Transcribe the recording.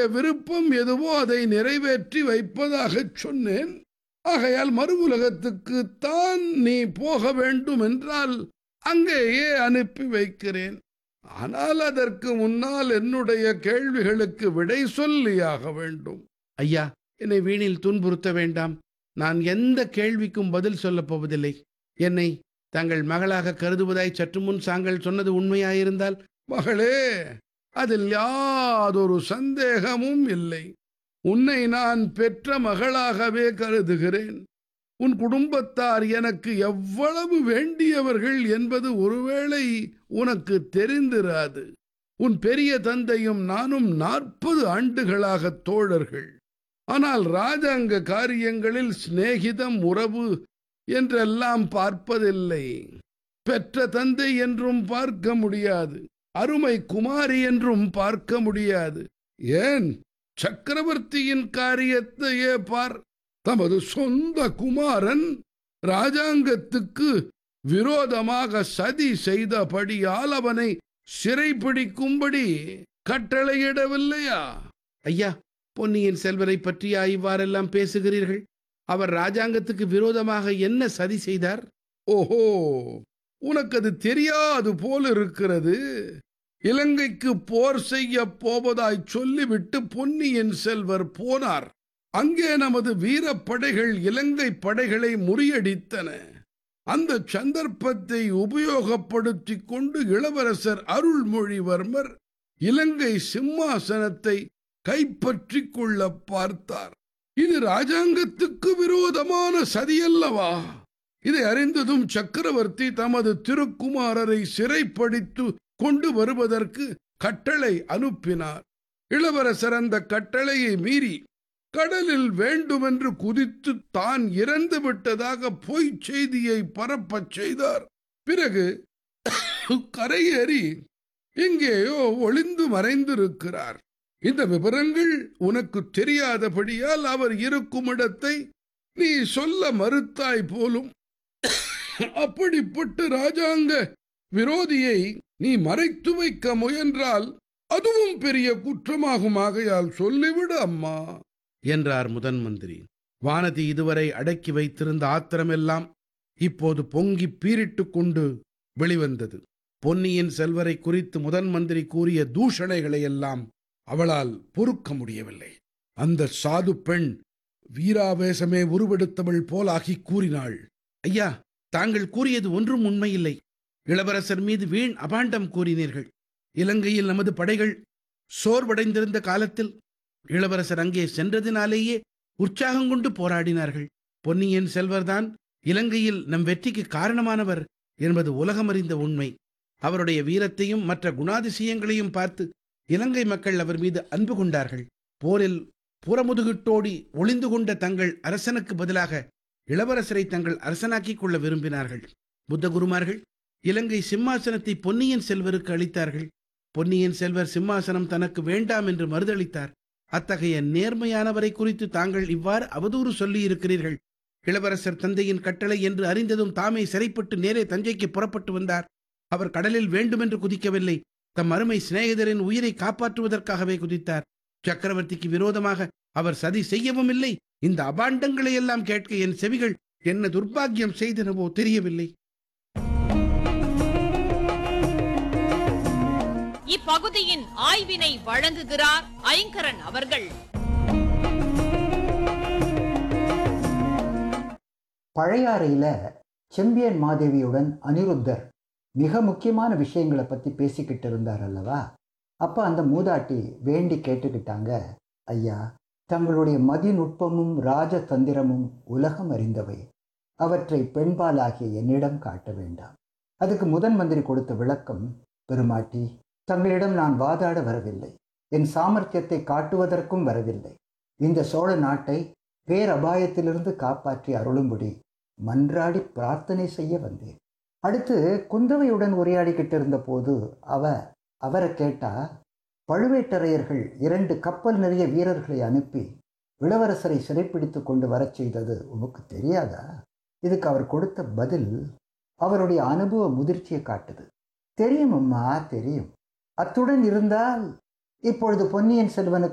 விருப்பம் எதுவோ அதை நிறைவேற்றி வைப்பதாகச் சொன்னேன் ஆகையால் மறு உலகத்துக்கு தான் நீ போக வேண்டும் என்றால் அங்கேயே அனுப்பி வைக்கிறேன் ஆனால் அதற்கு முன்னால் என்னுடைய கேள்விகளுக்கு விடை சொல்லியாக வேண்டும் ஐயா என்னை வீணில் துன்புறுத்த வேண்டாம் நான் எந்த கேள்விக்கும் பதில் சொல்லப் போவதில்லை என்னை தங்கள் மகளாக கருதுவதாய் சற்று முன் தாங்கள் சொன்னது உண்மையாயிருந்தால் மகளே அதில் யாதொரு சந்தேகமும் இல்லை உன்னை நான் பெற்ற மகளாகவே கருதுகிறேன் உன் குடும்பத்தார் எனக்கு எவ்வளவு வேண்டியவர்கள் என்பது ஒருவேளை உனக்கு தெரிந்திராது உன் பெரிய தந்தையும் நானும் நாற்பது ஆண்டுகளாக தோழர்கள் ஆனால் ராஜாங்க காரியங்களில் சிநேகிதம் உறவு என்றெல்லாம் பார்ப்பதில்லை பெற்ற தந்தை என்றும் பார்க்க முடியாது அருமை குமாரி என்றும் பார்க்க முடியாது ஏன் சக்கரவர்த்தியின் காரியத்தையே பார் தமது சொந்த குமாரன் ராஜாங்கத்துக்கு விரோதமாக சதி செய்தபடியால் அவனை சிறைப்பிடிக்கும்படி கட்டளையிடவில்லையா ஐயா பொன்னியின் செல்வரை பற்றியா இவ்வாறெல்லாம் பேசுகிறீர்கள் அவர் ராஜாங்கத்துக்கு விரோதமாக என்ன சதி செய்தார் ஓஹோ உனக்கு அது தெரியாது போல இருக்கிறது இலங்கைக்கு போர் செய்ய போவதாய் சொல்லிவிட்டு பொன்னியின் செல்வர் போனார் அங்கே நமது வீரப்படைகள் இலங்கை படைகளை முறியடித்தன அந்த சந்தர்ப்பத்தை உபயோகப்படுத்திக் கொண்டு இளவரசர் அருள்மொழிவர்மர் இலங்கை சிம்மாசனத்தை கைப்பற்றிக் கொள்ள பார்த்தார் இது ராஜாங்கத்துக்கு விரோதமான சதியல்லவா இதை அறிந்ததும் சக்கரவர்த்தி தமது திருக்குமாரரை சிறைப்படுத்து கொண்டு வருவதற்கு கட்டளை அனுப்பினார் இளவரசர் அந்த கட்டளையை மீறி கடலில் வேண்டுமென்று குதித்து தான் இறந்து விட்டதாக பொய்ச் செய்தியை பரப்பச் செய்தார் பிறகு கரையேறி எங்கேயோ ஒளிந்து மறைந்திருக்கிறார் இந்த விவரங்கள் உனக்கு தெரியாதபடியால் அவர் இருக்கும் இடத்தை நீ சொல்ல மறுத்தாய் போலும் அப்படிப்பட்ட ராஜாங்க விரோதியை நீ மறைத்து வைக்க முயன்றால் அதுவும் பெரிய குற்றமாகும் ஆகையால் சொல்லிவிடு அம்மா என்றார் முதன் மந்திரி வானதி இதுவரை அடக்கி வைத்திருந்த ஆத்திரமெல்லாம் இப்போது பொங்கி பீரிட்டுக் கொண்டு வெளிவந்தது பொன்னியின் செல்வரை குறித்து முதன் மந்திரி கூறிய தூஷணைகளை எல்லாம் அவளால் பொறுக்க முடியவில்லை அந்த சாது பெண் வீராவேசமே உருவெடுத்தவள் போலாகி கூறினாள் ஐயா தாங்கள் கூறியது ஒன்றும் உண்மையில்லை இளவரசர் மீது வீண் அபாண்டம் கூறினீர்கள் இலங்கையில் நமது படைகள் சோர்வடைந்திருந்த காலத்தில் இளவரசர் அங்கே சென்றதினாலேயே உற்சாகம் கொண்டு போராடினார்கள் பொன்னியின் செல்வர்தான் இலங்கையில் நம் வெற்றிக்கு காரணமானவர் என்பது உலகமறிந்த உண்மை அவருடைய வீரத்தையும் மற்ற குணாதிசயங்களையும் பார்த்து இலங்கை மக்கள் அவர் மீது அன்பு கொண்டார்கள் போரில் புறமுதுகிட்டோடி ஒளிந்து கொண்ட தங்கள் அரசனுக்கு பதிலாக இளவரசரை தங்கள் அரசனாக்கிக் கொள்ள விரும்பினார்கள் புத்த குருமார்கள் இலங்கை சிம்மாசனத்தை பொன்னியின் செல்வருக்கு அளித்தார்கள் பொன்னியின் செல்வர் சிம்மாசனம் தனக்கு வேண்டாம் என்று மறுதளித்தார் அத்தகைய நேர்மையானவரை குறித்து தாங்கள் இவ்வாறு அவதூறு சொல்லி இருக்கிறீர்கள் இளவரசர் தந்தையின் கட்டளை என்று அறிந்ததும் தாமே சிறைப்பட்டு நேரே தஞ்சைக்கு புறப்பட்டு வந்தார் அவர் கடலில் வேண்டுமென்று குதிக்கவில்லை தம் அருமை சிநேகிதரின் உயிரை காப்பாற்றுவதற்காகவே குதித்தார் சக்கரவர்த்திக்கு விரோதமாக அவர் சதி செய்யவும் இல்லை இந்த அபாண்டங்களை எல்லாம் கேட்க என் செவிகள் என்ன துர்பாக்கியம் செய்தனவோ தெரியவில்லை இப்பகுதியின் ஆய்வினை வழங்குகிறார் ஐங்கரன் அவர்கள் பழையாறையில் செம்பியன் மாதேவியுடன் அனிருத்தர் மிக முக்கியமான விஷயங்களை பற்றி பேசிக்கிட்டு இருந்தார் அல்லவா அப்போ அந்த மூதாட்டி வேண்டி கேட்டுக்கிட்டாங்க ஐயா தங்களுடைய மதிநுட்பமும் ராஜதந்திரமும் உலகம் அறிந்தவை அவற்றை பெண்பாலாகிய என்னிடம் காட்ட வேண்டாம் அதுக்கு முதன் மந்திரி கொடுத்த விளக்கம் பெருமாட்டி தங்களிடம் நான் வாதாட வரவில்லை என் சாமர்த்தியத்தை காட்டுவதற்கும் வரவில்லை இந்த சோழ நாட்டை பேரபாயத்திலிருந்து காப்பாற்றி அருளும்படி மன்றாடி பிரார்த்தனை செய்ய வந்தேன் அடுத்து குந்தவையுடன் உரையாடிக்கிட்டு இருந்த போது அவ அவரை கேட்டா பழுவேட்டரையர்கள் இரண்டு கப்பல் நிறைய வீரர்களை அனுப்பி இளவரசரை சிறைப்பிடித்து கொண்டு வரச் செய்தது உமக்கு தெரியாதா இதுக்கு அவர் கொடுத்த பதில் அவருடைய அனுபவ முதிர்ச்சியை காட்டுது தெரியும் அம்மா தெரியும் அத்துடன் இருந்தால் இப்பொழுது பொன்னியின் செல்வனுக்கு